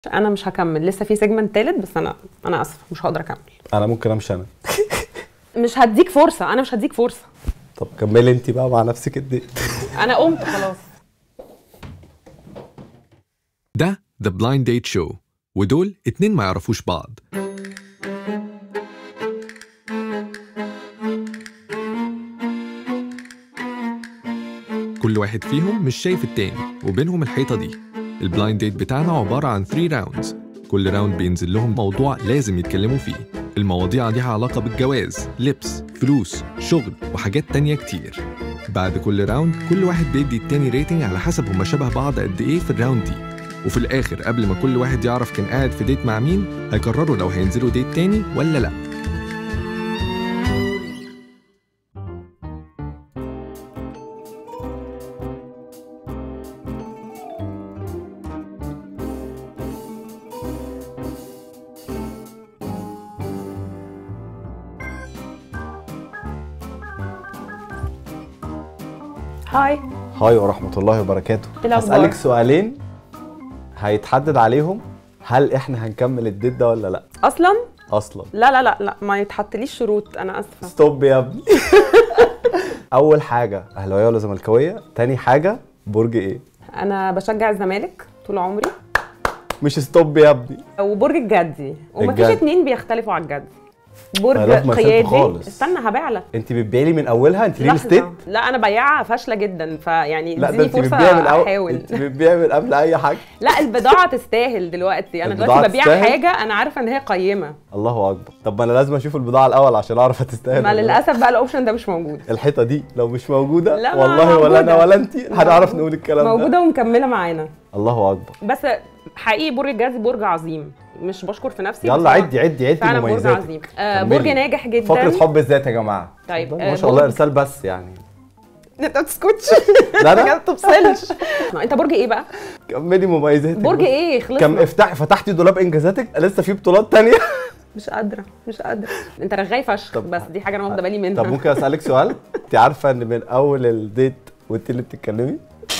انا مش هكمل لسه في سيجمنت تالت بس انا انا اسفه مش هقدر اكمل انا ممكن امشي انا مش هديك فرصه انا مش هديك فرصه طب كملي انت بقى مع نفسك الديت انا قمت خلاص ده The Blind Date Show ودول اتنين ما يعرفوش بعض كل واحد فيهم مش شايف التاني وبينهم الحيطة دي البلايند ديت بتاعنا عبارة عن 3 راوندز كل راوند بينزل لهم موضوع لازم يتكلموا فيه المواضيع ليها علاقة بالجواز لبس فلوس شغل وحاجات تانية كتير بعد كل راوند كل واحد بيدي التاني ريتنج على حسب هما شبه بعض قد ايه في الراوند دي وفي الاخر قبل ما كل واحد يعرف كان قاعد في ديت مع مين هيقرروا لو هينزلوا ديت تاني ولا لا هاي هاي ورحمه الله وبركاته إيه الأخبار؟ هسألك سؤالين هيتحدد عليهم هل احنا هنكمل الديت ده ولا لا اصلا اصلا لا لا لا لا ما يتحطليش شروط انا اسفه ستوب يا ابني اول حاجه اهلاويه ولا زملكاويه تاني حاجه برج ايه انا بشجع الزمالك طول عمري مش ستوب يا ابني وبرج الجدي ومفيش الجدي. اتنين بيختلفوا على الجدي أنا برج لازم أسيبكوا قيادي خالص. استنى هبيع لك انت بتبيعي من اولها انت ريل لحظة. استيت لا انا بياعه فاشله جدا فيعني لا ده اديني انت فرصه بتبيعي من اول احاول انت بتبيعي من قبل اي حاجه لا البضاعه تستاهل دلوقتي انا البضاعة دلوقتي ببيع تستاهل؟ حاجه انا عارفه ان هي قيمه الله اكبر طب ما انا لازم اشوف البضاعه الاول عشان اعرف هتستاهل ما ولا لا. للاسف بقى الاوبشن ده مش موجود الحته دي لو مش موجوده لا، ما والله ولا انا موجودة. ولا انت هنعرف نقول الكلام ده موجوده ومكمله معانا الله اكبر بس حقيقي برج الجدي برج عظيم مش بشكر في نفسي بس يلا هو عدي عدي عدي فعلا برج مميزاتك عظيم آه كملي. برج ناجح جدا فقره حب الذات يا جماعه طيب، ما آه، شاء الله برج- ارسال بس يعني انت ما تسكتش لا ما لا تفصلش انت برج ايه بقى كملي مميزاتك برج بقى. ايه خلصنا كم افتح فتحتي دولاب انجازاتك لسه في بطولات تانية مش قادره مش قادره انت رغاي فشخ طب- بس دي حاجه انا واخده بالي منها طب ممكن اسالك سؤال انت عارفه ان من اول الديت وانت اللي بتتكلمي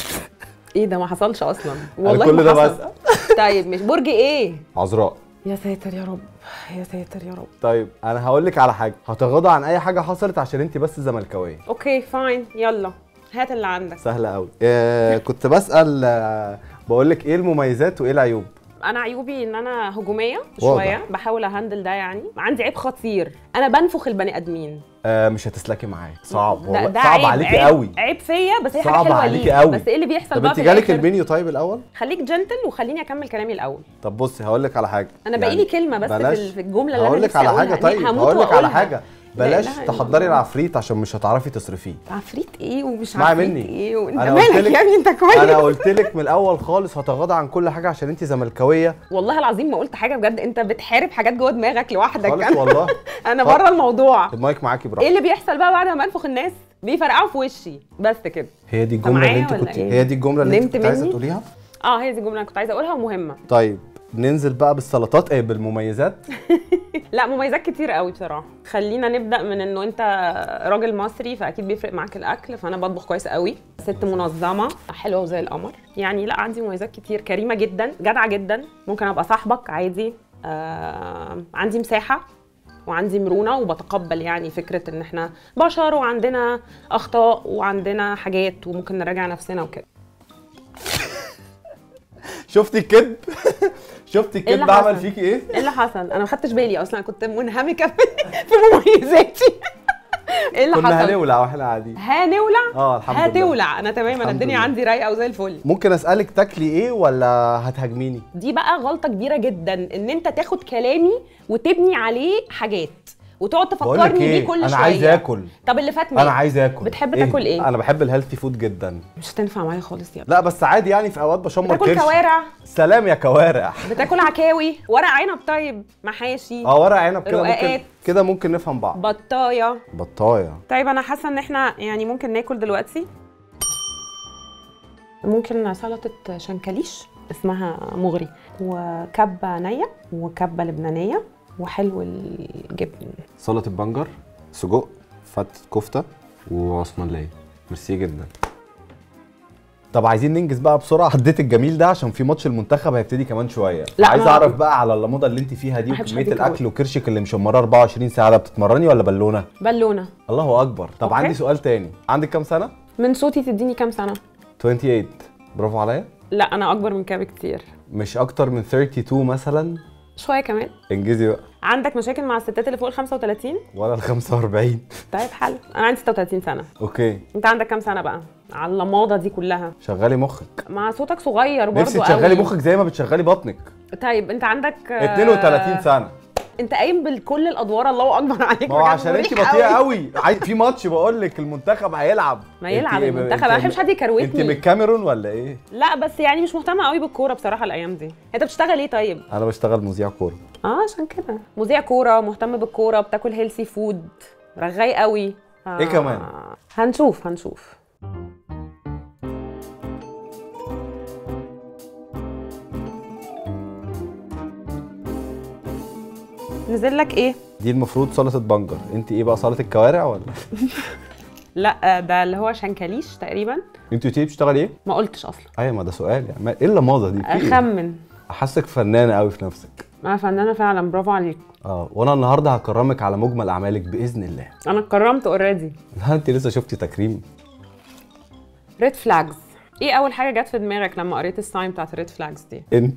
ايه ده ما حصلش اصلا انا والله كل ما ده حصل. بسال طيب مش برج ايه عذراء يا ساتر يا رب يا ساتر يا رب طيب انا هقول لك على حاجه هتغاضى عن اي حاجه حصلت عشان انت بس زملكاويه اوكي فاين يلا هات اللي عندك سهله قوي إيه كنت بسال آه، بقول لك ايه المميزات وايه العيوب انا عيوبي ان انا هجوميه واضح. شويه بحاول اهندل ده يعني عندي عيب خطير انا بنفخ البني ادمين آه مش هتسلكي معايا صعب ده, والله ده صعب عيب عليكي عيب قوي عيب فيا بس هي حاجه صعب حلوه عليكي ليك قوي. بس ايه اللي بيحصل طب بقى انت في جالك الآخر؟ المنيو طيب الاول خليك جنتل وخليني اكمل كلامي الاول طب بصي هقول لك على حاجه انا باقي لي كلمه بس في بلاش. ال- في الجمله اللي هقول انا لك نفسي على أقولها. حاجه ليه؟ طيب هموت هقول لك على وأقولها. حاجه لا بلاش إله إلا تحضري الله. العفريت عشان مش هتعرفي تصرفيه عفريت ايه ومش اسمعي عفريت مني. ايه وانت أنا مالك قلت لك- يا ابني انت كويس انا قلت لك من الاول خالص هتغاضى عن كل حاجه عشان انت زملكاويه والله العظيم ما قلت حاجه بجد انت بتحارب حاجات جوه دماغك لوحدك خالص انا والله انا خالص. بره الموضوع المايك معاكي ايه براحتك اللي بيحصل بقى بعد ما انفخ الناس بيفرقعوا في وشي بس كده هي دي أنت الجمله اللي معايا انت ولا كنت إيه؟ هي دي الجمله اللي انت نمت كنت عايزه مني؟ تقوليها اه هي دي الجمله اللي كنت عايزه اقولها ومهمه طيب ننزل بقى بالسلطات ايه بالمميزات لا مميزات كتير قوي بصراحه خلينا نبدا من انه انت راجل مصري فاكيد بيفرق معاك الاكل فانا بطبخ كويس قوي ست منظمه حلوه وزي القمر يعني لا عندي مميزات كتير كريمه جدا جدعه جدا ممكن ابقى صاحبك عادي آه عندي مساحه وعندي مرونه وبتقبل يعني فكره ان احنا بشر وعندنا اخطاء وعندنا حاجات وممكن نراجع نفسنا وكده شفتي الكذب شفتي اللي الكذب عمل حصل؟ فيكي ايه ايه اللي حصل انا ما خدتش بالي اصلا أنا كنت منهمكه في مميزاتي ايه اللي كنا حصل هنولع واحنا قاعدين هنولع اه الحمد لله هتولع انا تمام انا الحمد الدنيا لله. عندي رايقه وزي الفل ممكن اسالك تاكلي ايه ولا هتهاجميني دي بقى غلطه كبيره جدا ان انت تاخد كلامي وتبني عليه حاجات وتقعد بقول لك تفكرني ايه بيه كل انا شويه عايز اكل طب اللي فات مين انا عايز اكل بتحب تاكل ايه؟ انا بحب الهيلثي فود جدا مش هتنفع معايا خالص يا لا بس عادي يعني في اوقات بشمر بتاكل كرش كوارع سلام يا كوارع بتاكل عكاوي ورق عنب طيب محاشي اه ورق عنب كده ممكن رقاقات. كده ممكن نفهم بعض بطايه بطايه طيب انا حاسه ان احنا يعني ممكن ناكل دلوقتي ممكن سلطه شنكليش اسمها مغري وكبه نيه وكبه لبنانيه وحلو الجبن سلطه بنجر سجق فتة كفته وعثمانيه ميرسي جدا طب عايزين ننجز بقى بسرعه اديت الجميل ده عشان في ماتش المنتخب هيبتدي كمان شويه لا، عايز أنا- اعرف بقى على اللموضه اللي انت فيها دي ما بحبش وكميه حد الاكل يكوي. وكرشك اللي مشمراه 24 ساعه ده بتتمرني ولا بالونه بالونه الله اكبر طب أوكي. عندي سؤال تاني عندك كام سنه من صوتي تديني كام سنه 28 برافو عليا لا انا اكبر من كده بكتير مش اكتر من 32 مثلا شويه كمان انجزي بقى عندك مشاكل مع الستات اللي فوق ال 35 ولا ال 45 طيب حل انا عندي 36 سنه اوكي انت عندك كام سنه بقى على اللماضه دي كلها شغلي مخك مع صوتك صغير برضه نفسي تشغلي مخك زي ما بتشغلي بطنك طيب انت عندك آه، 32 سنه انت قايم بكل الادوار الله اكبر عليك ما هو بجد عشان انت مريح بطيئه قوي. قوي عايز في ماتش بقول لك المنتخب هيلعب ما يلعب انت- المنتخب، انت- انا ما بحبش حد يكروتني. انت من الكاميرون ولا ايه لا بس يعني مش مهتمه قوي بالكوره بصراحه الايام دي انت بتشتغل ايه طيب انا بشتغل مذيع كوره اه عشان كده مذيع كوره مهتم بالكوره بتاكل هيلسي فود رغاي قوي آه. إيه كمان؟ هنشوف هنشوف نزل لك ايه دي المفروض سلطه بنجر انت ايه بقى سلطه الكوارع ولا لا ده اللي هو شنكليش تقريبا انت قلتي لي بتشتغلي ايه ما قلتش اصلا ايوه ما ده سؤال يعني ما- ايه اللماضه دي في ايه اخمن احسك فنانه قوي في نفسك انا فنانه فعلا برافو عليك اه وانا النهارده هكرمك على مجمل اعمالك باذن الله انا اتكرمت اوريدي لا انت لسه شفتي تكريم ريد فلاجز ايه اول حاجه جت في دماغك لما قريت الساين بتاعت الريد فلاجز دي انت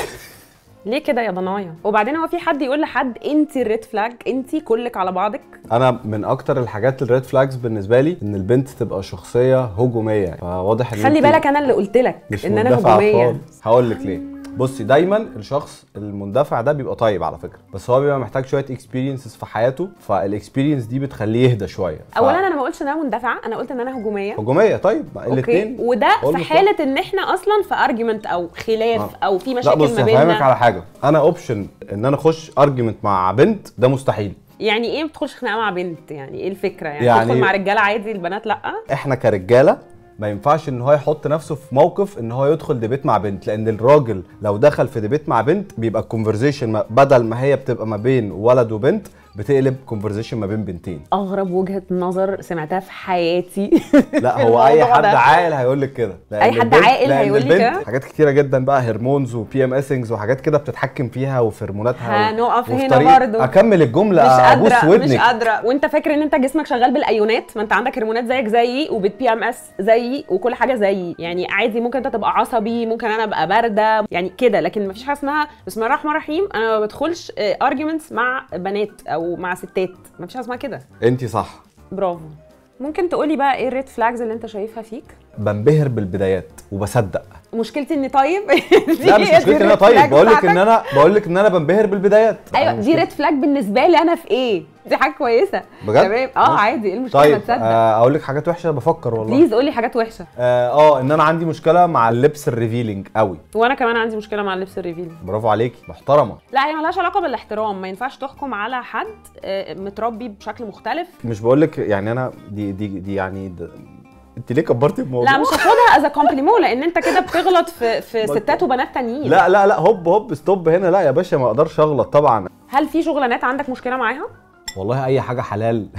ليه كده يا ضنايا وبعدين هو في حد يقول لحد انت الريد فلاج انت كلك على بعضك انا من اكتر الحاجات الريد فلاجز بالنسبه لي ان البنت تبقى شخصيه هجوميه فواضح ان خلي انت بالك انا اللي قلت لك مش ان انا مندفعة هجوميه خالص هقول لك ليه بصي دايما الشخص المندفع ده بيبقى طيب على فكره بس هو بيبقى محتاج شويه اكسبيرينسز في حياته فالاكسبيرينس دي بتخليه يهدى شويه ف- اولا انا ما قلتش ان انا مندفعه انا قلت ان انا هجوميه هجوميه طيب اوكي الاثنين وده في حاله ان احنا اصلا في ارجيومنت او خلاف آه. او في لا مشاكل بص ما هفهمك بيننا على حاجه انا اوبشن ان انا اخش ارجيومنت مع بنت ده مستحيل يعني ايه ما بتدخلش خناقه مع بنت يعني ايه الفكره يعني, يعني- تدخل مع رجاله عادي البنات لا احنا كرجاله ما ينفعش ان هو يحط نفسه في موقف ان هو يدخل ديبيت مع بنت لان الراجل لو دخل في ديبيت مع بنت بيبقى الكونفرزيشن بدل ما هي بتبقى ما بين ولد وبنت بتقلب كونفرزيشن ما بين بنتين اغرب وجهه نظر سمعتها في حياتي لا في هو اي الموضوع حد ده. عاقل هيقول لك كده لأن أي حد البنت- عاقل لأن هيقول لي البنت كده؟ حاجات كتيره جدا بقى هرمونز وبي ام اسنجز وحاجات كده بتتحكم فيها وفي هنقف وفي هنا طريقة- برضو. اكمل الجمله مش ابوس قادره مش ودنك قادره وانت فاكر ان انت جسمك شغال بالايونات ما انت عندك هرمونات زيك زيي وبت بي ام اس زيي وكل حاجه زيي يعني عادي ممكن انت تبقى عصبي ممكن انا ابقى بارده يعني كده لكن ما فيش حاجه اسمها بسم الله الرحمن الرحيم انا ما بدخلش ارجيومنتس مع بنات او مع ستات ما فيش حاجه اسمها كده انت صح برافو ممكن تقولي بقى ايه الريد فلاجز اللي انت شايفها فيك بنبهر بالبدايات وبصدق مشكلتي اني طيب لا مش مشكلتي ان انا طيب بقول لك ان انا بقول لك ان انا بنبهر بالبدايات ايوه أنا دي مشكلتي- ريد فلاج بالنسبه لي انا في ايه دي حاجه كويسه بجد؟ تمام اه ماشي. عادي ايه المشكله ما طيب تصدق آه، اقول لك حاجات وحشه بفكر والله بليز قولي حاجات وحشه اه آه، ان انا عندي مشكله مع اللبس الريفيلينج قوي وانا كمان عندي مشكله مع اللبس الريفيل برافو عليكي محترمه لا هي ملهاش علاقه بالاحترام ما ينفعش تحكم على حد آه، متربي بشكل مختلف مش بقول لك يعني انا دي دي دي يعني ده انت ليه كبرتي الموضوع لا مش هاخدها از كومبليمون لان انت كده بتغلط في في ما- ستات وبنات تانيين لا لا لا هوب هوب ستوب هنا لا يا باشا ما اقدرش اغلط طبعا هل في شغلانات عندك مشكله معاها والله اي حاجه حلال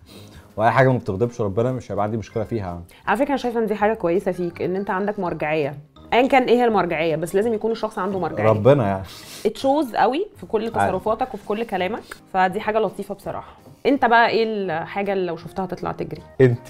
واي حاجه ما بتغضبش ربنا مش هيبقى عندي مشكله فيها على فكره انا شايفه ان دي حاجه كويسه فيك ان انت عندك مرجعيه ايا كان ايه هي المرجعيه بس لازم يكون الشخص عنده مرجعيه ربنا يعني اتشوز قوي في كل تصرفاتك وفي كل كلامك فدي حاجه لطيفه بصراحه انت بقى ايه الحاجه اللي لو شفتها تطلع تجري انت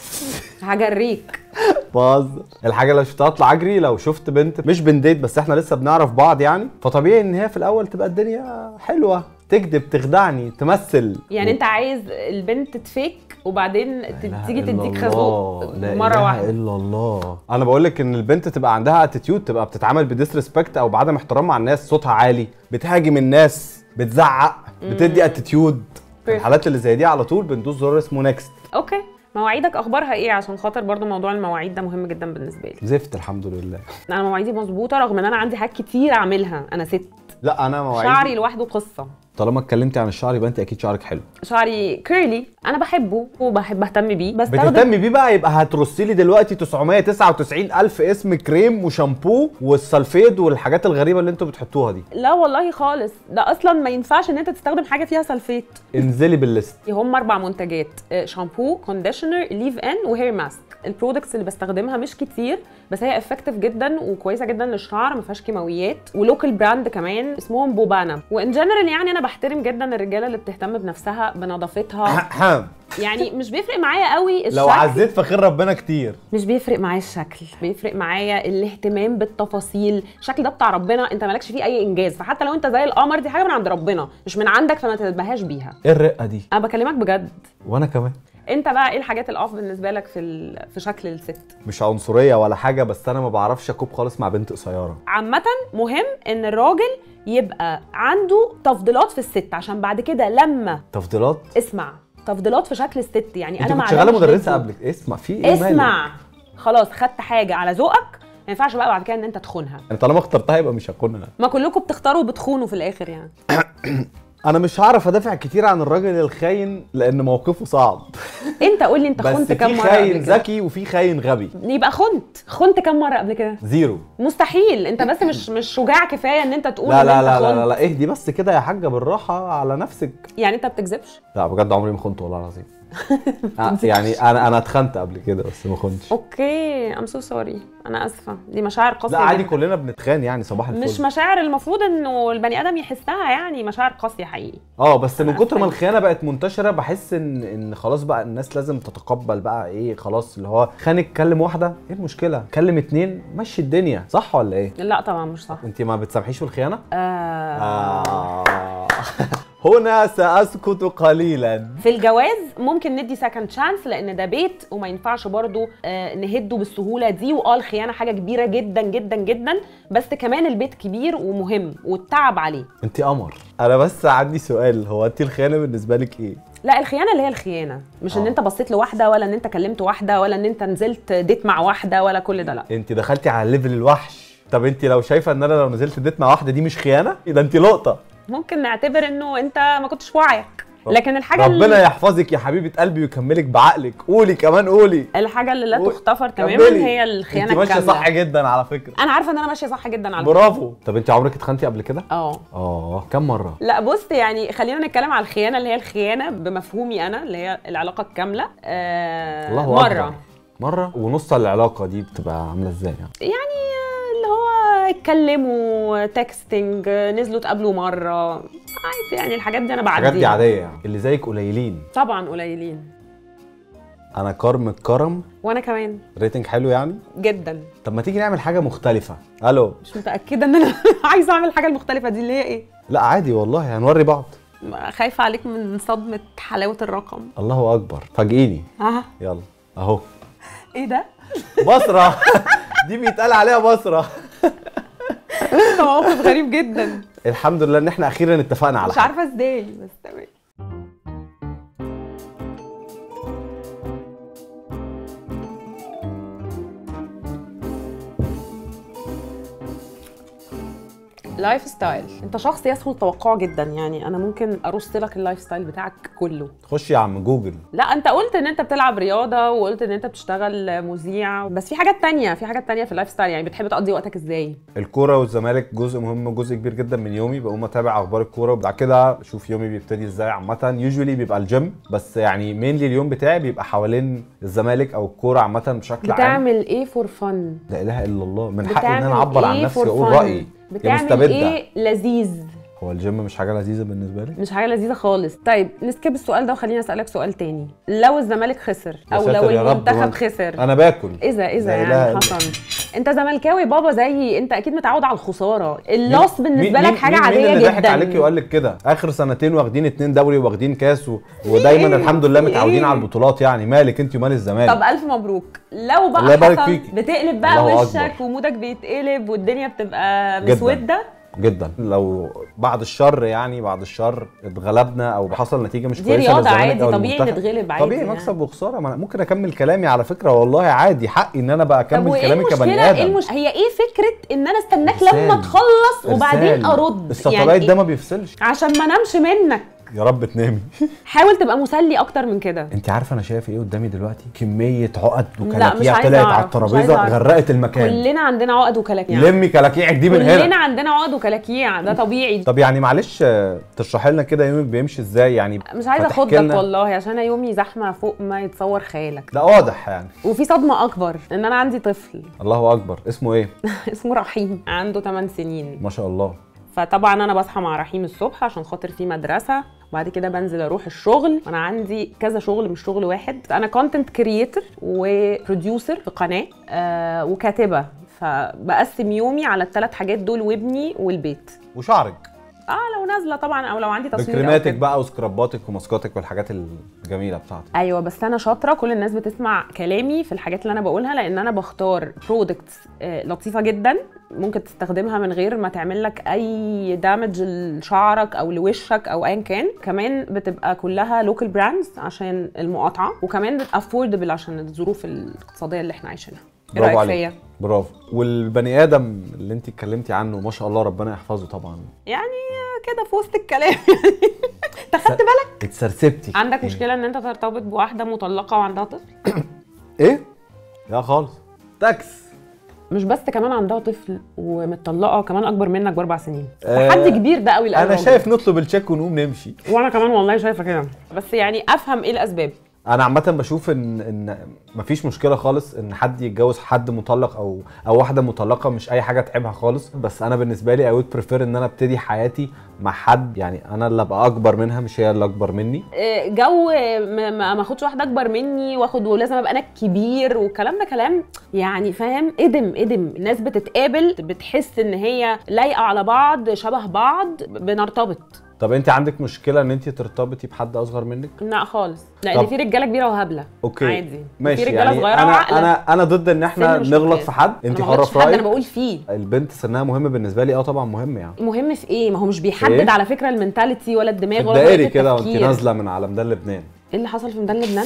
هجريك بهزر الحاجه اللي شفتها اطلع اجري لو شفت بنت مش بنديت بس احنا لسه بنعرف بعض يعني فطبيعي ان هي في الاول تبقى الدنيا حلوه تكذب تخدعني تمثل يعني انت عايز البنت تفيك وبعدين ت- لا تيجي إله تديك إلا خازوق الله، لا مره إله واحده الا الله انا بقول لك ان البنت تبقى عندها اتيتيود تبقى بتتعامل بديسريسبكت او بعدم احترام مع الناس صوتها عالي بتهاجم الناس بتزعق بتدي اتيتيود Perfect. الحالات اللي زي دي على طول بندوس زرار اسمه نكست اوكي مواعيدك اخبارها ايه عشان خاطر برضو موضوع المواعيد ده مهم جدا بالنسبه لي زفت الحمد لله انا مواعيدي مظبوطه رغم ان انا عندي حاجات كتير اعملها انا ست لا انا مواعيدي شعري لوحده قصه طالما اتكلمتي عن الشعر يبقى انت اكيد شعرك حلو شعري كيرلي انا بحبه وبحب اهتم بيه بستخدم بتهتمي بيه بقى يبقى هترصي لي دلوقتي 999 الف اسم كريم وشامبو والسلفيد والحاجات الغريبه اللي انتوا بتحطوها دي لا والله خالص ده اصلا ما ينفعش ان انت تستخدم حاجه فيها سلفيت انزلي بالليست هم اربع منتجات آه، شامبو كونديشنر ليف ان وهير ماسك البرودكتس اللي بستخدمها مش كتير بس هي افكتيف جدا وكويسه جدا للشعر ما فيهاش كيماويات ولوكال براند كمان اسمهم بوبانا وان جنرال يعني انا بحترم جدا الرجاله اللي بتهتم بنفسها بنظافتها يعني مش بيفرق معايا قوي الشكل لو عزيت فخير ربنا كتير مش بيفرق معايا الشكل بيفرق معايا الاهتمام بالتفاصيل الشكل ده بتاع ربنا انت مالكش فيه اي انجاز فحتى لو انت زي القمر دي حاجه من عند ربنا مش من عندك فما تتبهاش بيها ايه الرقه دي انا بكلمك بجد وانا كمان انت بقى ايه الحاجات الاوف بالنسبه لك في ال... في شكل الست مش عنصريه ولا حاجه بس انا ما بعرفش اكوب خالص مع بنت قصيره عامه مهم ان الراجل يبقى عنده تفضيلات في الست عشان بعد كده لما تفضيلات اسمع تفضيلات في شكل الست يعني انت انا كنت مع شغاله ده مش مدرسه ضده. قبل اسمع في ايه مالك؟ اسمع خلاص خدت حاجه على ذوقك ما ينفعش بقى بعد كده ان انت تخونها يعني طالما اخترتها يبقى مش هكونها ما كلكم بتختاروا وبتخونوا في الاخر يعني انا مش هعرف ادافع كتير عن الراجل الخاين لان موقفه صعب انت قول لي انت بس خنت كام في مره قبل خاين كده ذكي وفي خاين غبي يبقى خنت خنت كام مره قبل كده زيرو مستحيل انت بس مش مش شجاع كفايه ان انت تقول لا ان لا انت لا لا خنت. لا, لا اهدي بس كده يا حاجه بالراحه على نفسك يعني انت بتكذبش لا بجد عمري ما خنت والله العظيم آه، يعني انا انا اتخنت قبل كده بس ما خنتش اوكي ام سو سوري انا اسفه دي مشاعر قاسيه لا عادي جداً. كلنا بنتخان يعني صباح الفل مش مشاعر المفروض انه البني ادم يحسها يعني مشاعر قاسيه حقيقي اه بس من أنا كتر ما آسفة. الخيانه بقت منتشره بحس ان ان خلاص بقى الناس لازم تتقبل بقى ايه خلاص اللي هو خانك كلم واحده ايه المشكله كلم اتنين مشي الدنيا صح ولا ايه لا طبعا مش صح انت ما بتسامحيش في الخيانه آه. آه. هنا ساسكت قليلا في الجواز ممكن ندي سكند شانس لان ده بيت وما ينفعش برضو آه نهده بالسهوله دي واه الخيانه حاجه كبيره جدا جدا جدا بس كمان البيت كبير ومهم والتعب عليه انت قمر انا بس عندي سؤال هو انت الخيانه بالنسبه لك ايه لا الخيانه اللي هي الخيانه مش ان آه. انت بصيت لواحده ولا ان انت كلمت واحده ولا ان انت نزلت ديت مع واحده ولا كل ده لا انت دخلتي على ليفل الوحش طب انت لو شايفه ان انا لو نزلت ديت مع واحده دي مش خيانه يبقى انت لقطه ممكن نعتبر انه انت ما كنتش في وعيك لكن الحاجه ربنا اللي يحفظك يا حبيبه قلبي ويكملك بعقلك قولي كمان قولي الحاجه اللي لا قولي. تغتفر تماما كملي. هي الخيانه انت ماشيه الكامله صح جدا على فكره انا عارفه ان انا ماشيه صح جدا على فكرة. برافو طب انت عمرك اتخنتي قبل كده اه اه كم مره لا بص يعني خلينا نتكلم على الخيانه اللي هي الخيانه بمفهومي انا اللي هي العلاقه الكامله آه الله مره أكبر. مره ونص العلاقه دي بتبقى عامله ازاي يعني يعني آه، اللي هو اتكلموا تكستنج نزلوا اتقابلوا مره عادي يعني الحاجات دي انا بعديها الحاجات دي عاديه يعني اللي زيك قليلين طبعا قليلين انا كرم الكرم وانا كمان ريتنج حلو يعني جدا طب ما تيجي نعمل حاجه مختلفه الو مش متاكده ان انا عايزه اعمل الحاجه المختلفه دي اللي هي ايه لا عادي والله هنوري بعض خايفه عليك من صدمه حلاوه الرقم الله اكبر فاجئيني اه يلا اهو ايه ده بصره دي بيتقال عليها بصره ده موقف غريب جدا الحمد لله ان احنا اخيرا اتفقنا على مش حاجه عارفه ازاي بس تمام لايف ستايل انت شخص يسهل توقعه جدا يعني انا ممكن ارص لك اللايف ستايل بتاعك كله خش يا عم جوجل لا انت قلت ان انت بتلعب رياضه وقلت ان انت بتشتغل مذيع بس في حاجات تانية في حاجات تانية في اللايف ستايل يعني بتحب تقضي وقتك ازاي الكوره والزمالك جزء مهم جزء كبير جدا من يومي بقوم اتابع اخبار الكوره وبعد كده اشوف يومي بيبتدي ازاي عامه يوجوالي بيبقى الجيم بس يعني مينلي اليوم بتاعي بيبقى حوالين الزمالك او الكوره عامه بشكل عام بتعمل ايه فور فن لا اله الا الله من حقي ان بتعمل انا اعبر عن إيه نفسي for واقول fun؟ رايي يا بتعمل مستبده ايه لذيذ هو الجيم مش حاجه لذيذه بالنسبه لي مش حاجه لذيذه خالص طيب نسكيب السؤال ده وخليني اسالك سؤال تاني لو الزمالك خسر يا او ساتر لو يا رب، المنتخب وأنا- خسر انا باكل اذا اذا لا إله يعني إلا- حصل انت زملكاوي بابا زيي انت اكيد متعود على الخساره اللوس مين- بالنسبه مين- لك حاجه مين- عاديه مين اللي ضحك جدا عليكي وقال لك كده اخر سنتين واخدين اتنين دوري واخدين كاس و... ودايما إيه؟ الحمد لله في متعودين إيه؟ على البطولات يعني مالك انت ومال الزمالك طب الف مبروك لو بقى الله يبارك حصل فيكي. بتقلب بقى الله وشك أكبر. ومودك بيتقلب والدنيا بتبقى جداً. مسوده جدا لو بعد الشر يعني بعد الشر اتغلبنا او حصل نتيجه مش دي كويسه رياضة للزمالك عادي، أو طبيعي للمنتخب. نتغلب عادي طبيعي يعني. مكسب وخساره ما أنا ممكن اكمل كلامي على فكره والله عادي حقي ان انا بقى طب اكمل وايه كلامي كبني المشكله ادم ايه المش... هي ايه فكره ان انا استناك إرسال. لما تخلص وبعدين إرسال. ارد الساتلايت إيه؟ ده ما بيفصلش عشان ما نامش منك يا رب تنامي حاول تبقى مسلي اكتر من كده انت عارفه انا شايف ايه قدامي دلوقتي كميه عقد مش وكلاكيع عايزة طلعت أعرف، على مش عايزة الترابيزه أعرف. غرقت المكان كلنا عندنا عقد وكلاكيع لمي كلاكيعك دي من كلنا هنا عندنا عقد وكلاكيع ده طبيعي طب يعني معلش آه، تشرحي لنا كده يومك بيمشي ازاي يعني مش عايزه فتحكي اخدك لنا. والله عشان أنا يومي زحمه فوق ما يتصور خيالك ده واضح يعني وفي صدمه اكبر ان انا عندي طفل الله اكبر اسمه ايه اسمه رحيم عنده 8 سنين ما شاء الله فطبعا انا بصحى مع رحيم الصبح عشان خاطر في مدرسه وبعد كده بنزل اروح الشغل انا عندي كذا شغل مش شغل واحد انا كونتنت كرييتور وبروديوسر في قناه آه وكاتبه فبقسم يومي على الثلاث حاجات دول وابني والبيت وشعرك اه لو نازله طبعا او لو عندي تصوير أو بكريماتك كده. بقى وسكراباتك وماسكاتك والحاجات الجميله بتاعتك ايوه بس انا شاطره كل الناس بتسمع كلامي في الحاجات اللي انا بقولها لان انا بختار برودكتس لطيفه جدا ممكن تستخدمها من غير ما تعمل لك اي دامج لشعرك او لوشك او ايا كان كمان بتبقى كلها لوكال براندز عشان المقاطعه وكمان افوردبل عشان الظروف الاقتصاديه اللي احنا عايشينها ايه برافو رايك عليك فيا برافو والبني ادم اللي انت اتكلمتي عنه ما شاء الله ربنا يحفظه طبعا يعني كده في وسط الكلام انت خدت بالك اتسرسبتي عندك مشكله ان انت ترتبط بواحده مطلقه وعندها طفل ايه لا خالص تاكس مش بس كمان عندها طفل ومتطلقه كمان اكبر منك باربع سنين آه، تحدي كبير ده قوي انا للراجل. شايف نطلب التشيك ونقوم نمشي وانا كمان والله شايفه كده بس يعني افهم ايه الاسباب انا عامه بشوف ان ان مفيش مشكله خالص ان حد يتجوز حد مطلق او او واحده مطلقه مش اي حاجه تعبها خالص بس انا بالنسبه لي اي would بريفير ان انا ابتدي حياتي مع حد يعني انا اللي ابقى اكبر منها مش هي اللي اكبر مني آه، جو ما ما ما اخدش واحده اكبر مني واخد ولازم ابقى انا الكبير والكلام ده كلام يعني فاهم ادم ادم الناس بتتقابل بتحس ان هي لايقه على بعض شبه بعض بنرتبط طب انت عندك مشكله ان انت ترتبطي بحد اصغر منك لا خالص لان طب- في رجاله كبيره وهبله اوكي عادي ماشي في رجاله يعني صغيره انا وعاقله انا انا ضد ان احنا سن مش نغلط مقياس. في حد انت انا ما حره غلطتش في في حد انا رايك بقول فيه البنت سنها مهم بالنسبه لي اه طبعا مهم يعني مهم في ايه ما هو مش بيحدد إيه؟ على فكره المنتاليتي ولا الدماغ ولا دائري طريقة كده وانت التفكير. نازله من على ميدان لبنان ايه اللي حصل في ميدان لبنان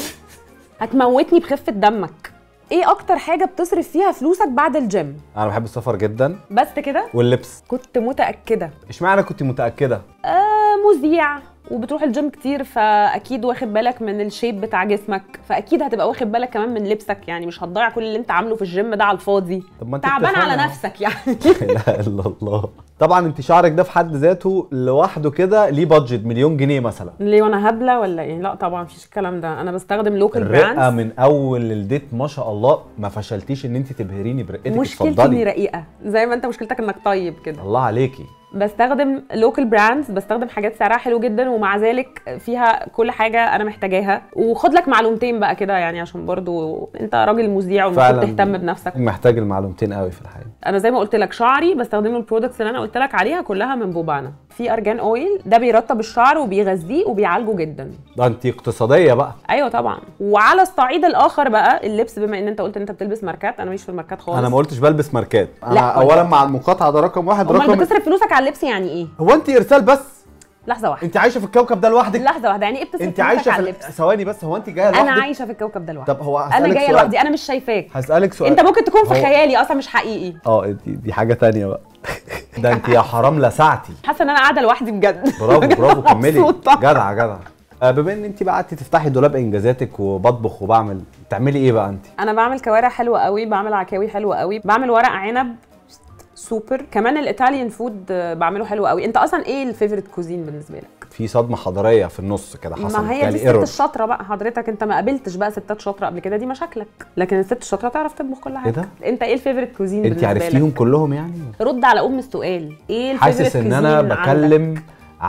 هتموتني بخفه دمك ايه اكتر حاجه بتصرف فيها فلوسك بعد الجيم انا بحب السفر جدا بس كده واللبس كنت متاكده اشمعنى كنت متاكده آه مذيع وبتروح الجيم كتير فاكيد واخد بالك من الشيب بتاع جسمك فاكيد هتبقى واخد بالك كمان من لبسك يعني مش هتضيع كل اللي انت عامله في الجيم ده على الفاضي طب ما انت تعبان بتفهمي على اهو. نفسك يعني لا اله الا الله طبعا انت شعرك ده في حد ذاته لوحده كده ليه بادجت مليون جنيه مثلا ليه وانا هبله ولا ايه لا طبعا مفيش الكلام ده انا بستخدم لوكال الرقه براندز من اول الديت ما شاء الله ما فشلتيش ان انت تبهريني برقتك مشكلتي اني اتفضلي رقيقه زي ما انت مشكلتك انك طيب كده الله عليكي بستخدم لوكال براندز بستخدم حاجات سعرها حلو جدا ومع ذلك فيها كل حاجه انا محتاجاها وخد لك معلومتين بقى كده يعني عشان برضو انت راجل مذيع ومفروض فعلا تهتم بنفسك محتاج المعلومتين قوي في الحياه انا زي ما قلت لك شعري بستخدم البرودكتس اللي انا قلت لك عليها كلها من بوبانا في ارجان اويل ده بيرطب الشعر وبيغذيه وبيعالجه جدا ده انت اقتصاديه بقى ايوه طبعا وعلى الصعيد الاخر بقى اللبس بما ان انت قلت ان انت بتلبس ماركات انا مش في الماركات خالص انا ما قلتش بلبس ماركات انا لا، اولا مع المقاطعه ده رقم واحد امال رقم بتصرف فلوسك على اللبس يعني ايه هو انت ارسال بس لحظه واحده انت عايشه في الكوكب ده لوحدك لحظه واحده يعني ايه بتصرف انت فلوسك عايشه على في اللبس ثواني بس هو انت جايه انا لوحدك عايشه في الكوكب ده لوحدي طب هو انا هسألك جايه سؤال. لوحدي انا مش شايفاك هسألك سؤال انت ممكن تكون في هو- خيالي اصلا مش حقيقي اه دي, دي حاجه تانية بقى ده انت يا حرام لسعتي حاسه ان انا قاعده لوحدي بجد برافو برافو كملي مبسوطة. جدع جدع آه، بما ان انت بقى قعدتي تفتحي دولاب انجازاتك وبطبخ وبعمل بتعملي ايه بقى انت انا بعمل كوارع حلوه قوي بعمل عكاوي حلوه قوي بعمل ورق عنب سوبر كمان الايطاليان فود آه، بعمله حلو قوي انت اصلا ايه الفيفوريت كوزين بالنسبه لك في صدمه حضاريه في النص كده حصلت ما هي جالي دي الست ايرور الشاطره بقى حضرتك انت ما قابلتش بقى ستات شاطره قبل كده دي مشاكلك لكن الست الشاطره تعرف تطبخ كل حاجه ده؟ انت ايه الفيفوريت كوزين انت بالنسبه عرفتيهم لك كلهم يعني رد على ام السؤال ايه الفيفوريت حاسس ان كوزين انا عندك؟ بكلم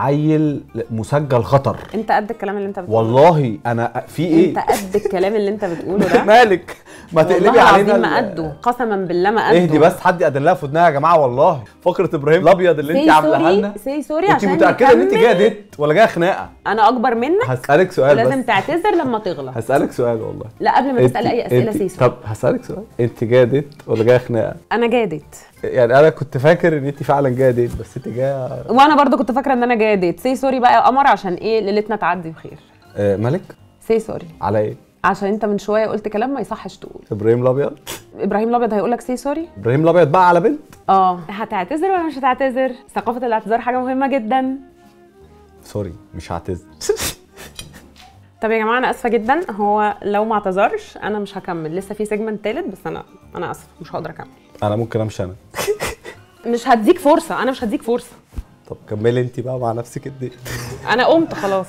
عيل مسجل خطر انت قد الكلام اللي انت بتقوله والله انا في انت ايه قد الكلام اللي انت بتقوله ده مالك ما تقلبي والله علينا العظيم ما ال- قده قسما بالله ما قده اهدي بس حد يقدر لها في ودنها يا جماعه والله فقره ابراهيم الابيض اللي انت سي عاملاها سوري لنا سي سوري انت عشان متاكده ان انت نكمل. جايه ديت ولا جايه خناقه انا اكبر منك هسالك سؤال لازم بس تعتذر لما تغلط هسالك سؤال والله لا قبل ما انت- تسال اي اسئله انت- سي سوري طب هسالك سؤال انت جايه ديت ولا جايه خناقه انا جادت يعني انا كنت فاكر ان انت فعلا جايه ديت بس انت جايه وانا برضو كنت فاكره ان انا جايه ديت سي سوري بقى يا قمر عشان ايه ليلتنا تعدي بخير آه، ملك سي سوري على ايه؟ عشان انت من شويه قلت كلام ما يصحش تقول ابراهيم الابيض ابراهيم الابيض هيقول لك سي سوري ابراهيم الابيض بقى على بنت اه هتعتذر ولا مش هتعتذر ثقافه الاعتذار حاجه مهمه جدا سوري مش هعتذر طب يا جماعه انا اسفه جدا هو لو ما اعتذرش انا مش هكمل لسه في سيجمنت تالت بس انا انا اسفه مش هقدر اكمل انا ممكن امشي انا مش هديك فرصه انا مش هديك فرصه طب كملي انت بقى مع نفسك الديت انا قمت خلاص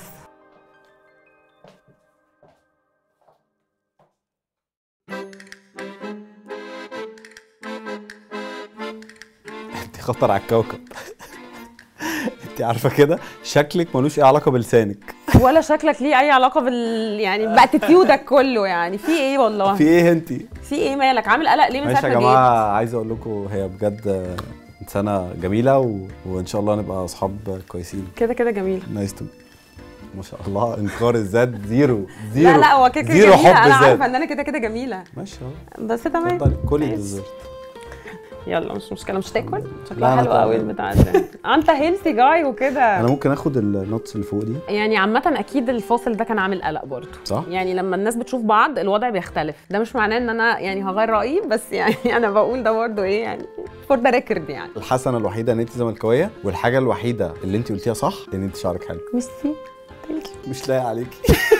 انت خطر على الكوكب انت عارفه كده شكلك ملوش اي علاقه بلسانك ولا شكلك ليه اي علاقه بال يعني باتيتيودك كله يعني في ايه والله في ايه انت في ايه مالك عامل قلق ليه من ماشي ساعه يا ما جيت جماعه عايز اقول لكم هي بجد انسانه جميله و... وان شاء الله نبقى اصحاب كويسين كده كده جميل نايس تو ما شاء الله انكار الذات زيرو زيرو لا لا هو كده كده زيرو جميله حب انا ذات عارفه ان انا كده كده جميله ماشي اهو بس تمام اتفضلي كلي ماشي. الديزرت يلا مش مشكله مش تاكل لا، شكلها أنا حلو قوي طبعاً. البتاع ده انت هيلثي جاي وكده انا ممكن اخد النوتس اللي فوق دي يعني عامة أكيد الفاصل ده كان عامل قلق برضه صح؟ يعني لما الناس بتشوف بعض الوضع بيختلف ده مش معناه إن أنا يعني هغير رأيي بس يعني أنا بقول ده برضه إيه يعني فور ذا ريكورد يعني الحسنه الوحيده ان انت زملكاويه والحاجه الوحيده اللي انت قلتيها صح ان انت شعرك حلو ميرسي ثانك يو مش لايق عليكي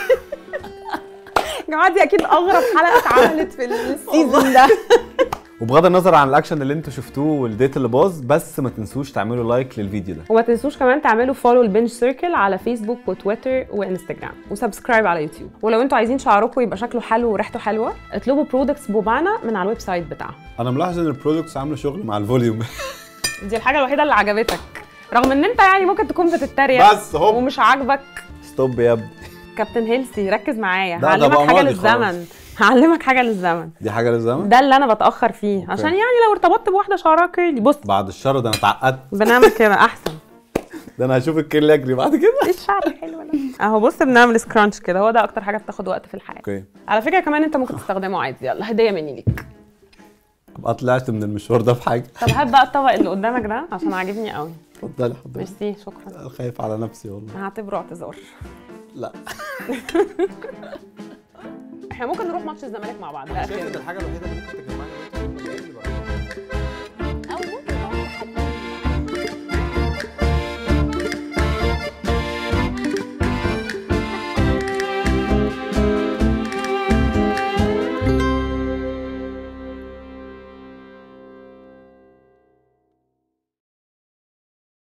يا جماعة دي أكيد أغرب حلقة اتعملت في السيزون ده وبغض النظر عن الاكشن اللي انتوا شفتوه والديت اللي باظ بس ما تنسوش تعملوا لايك للفيديو ده وما تنسوش كمان تعملوا فولو البنش سيركل على فيسبوك وتويتر وانستجرام وسبسكرايب على يوتيوب ولو انتوا عايزين شعركم يبقى شكله حلو وريحته حلوه اطلبوا برودكتس بوبانا من على الويب سايت بتاعهم انا ملاحظ ان البرودكتس عامله شغل مع الفوليوم دي الحاجه الوحيده اللي عجبتك رغم ان انت يعني ممكن تكون بتتريق بس هوب ومش عاجبك ستوب يا ابني كابتن هيلسي ركز معايا لا، ده هعلمك بقى حاجه ماضي للزمن هعلمك حاجه للزمن دي حاجه للزمن ده اللي انا بتاخر فيه عشان يعني لو ارتبطت بواحده شعرها كيرلي بص بعد الشر ده انا اتعقدت بنعمل كده احسن ده انا هشوف الكيرل اجري بعد كده ايه الشعر الحلو ده اهو بص بنعمل سكرانش كده هو ده اكتر حاجه بتاخد وقت في الحياه اوكي على فكره كمان انت ممكن تستخدمه عادي يلا هديه مني ليك ابقى طلعت من المشوار ده في حاجه طب هات بقى الطبق اللي قدامك ده عشان عاجبني قوي اتفضلي حضرتك ميرسي شكرا أنا خايف على نفسي والله هعتبره اعتذار لا احنا ممكن نروح ماتش الزمالك مع بعض ده اخيرا الحاجه الوحيده اللي ممكن